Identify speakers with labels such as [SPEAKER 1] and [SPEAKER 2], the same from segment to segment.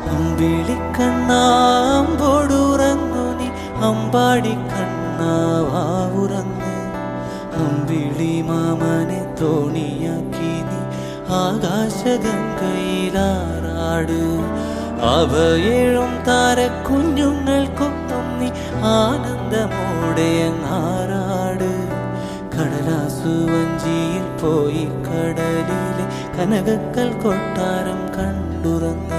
[SPEAKER 1] അമ്പിളിക്കണ്ണാമ്പോടുറങ്ങു നീ അമ്പാടി കണ്ണാവാവുറങ്ങ് അമ്പിളി മാമനെ തോണിയാക്കി നീ ആകാശഗംഗയിലാറാട് അവയേഴും താരക്കുഞ്ഞുങ്ങൾക്കൊപ്പം നീ ആനന്ദമോടെ അങ്ങാറാട് കടലാസു വഞ്ചിയിൽ പോയി കടലിലെ കനകക്കൽ കൊട്ടാരം കണ്ടുറങ്ങ്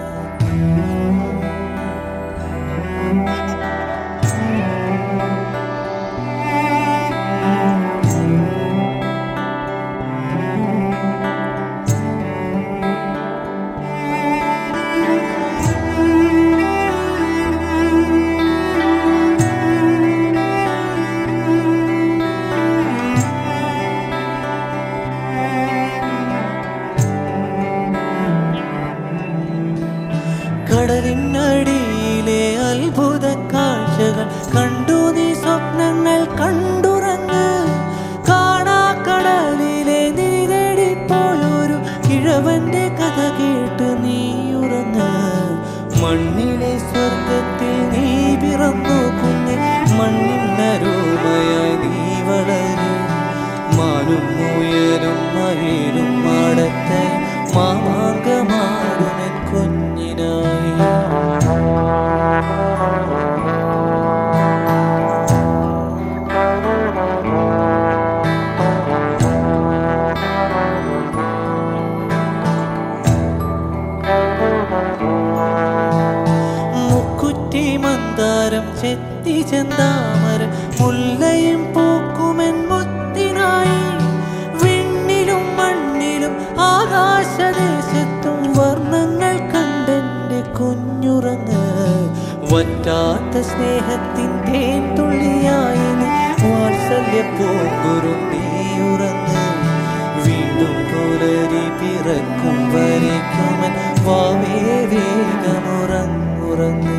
[SPEAKER 1] കടലിനടിയിലെ അത്ഭുത കാഴ്ചകൾ കണ്ടു നീ സ്വപ്നങ്ങൾ കണ്ടുറങ്ങ് കാണാക്കടലിലെ നീരടിപ്പോലൊരു കിഴവന്റെ കഥ കേട്ട് നീ ഉറങ്ങ് മണ്ണിലെ സ്വർഗത്തിൽ നീ പിറന്നു കുഞ്ഞ് മണ്ണിനരോമയായി നീ വളരും മാനും മുയലും മയിലും മാടത്തെ മാമാങ്കമാടുമൻ കുഞ്ഞിനായി മുക്കുറ്റി മന്ദാരം ചെത്തി ചെന്താമര മുല്ലയും പൂക്കുമെൻ മുത്തിനായി വിണ്ണിലും മണ്ണിലും ആകാശദേശത്തും വർണ്ണങ്ങൾ കണ്ടെന്റെ കുഞ്ഞുറങ്ങ് വറ്റാത്ത സ്നേഹത്തിൻ തേൻ തുള്ളിയായി നീ വാത്സല്യ പോകുരു നീ ഉറങ്ങ് വീണ്ടും പുലരി പിറക്കും വരയ്ക്കുമൻ വാവേ വേഗമുറങ്ങുറങ്ങ്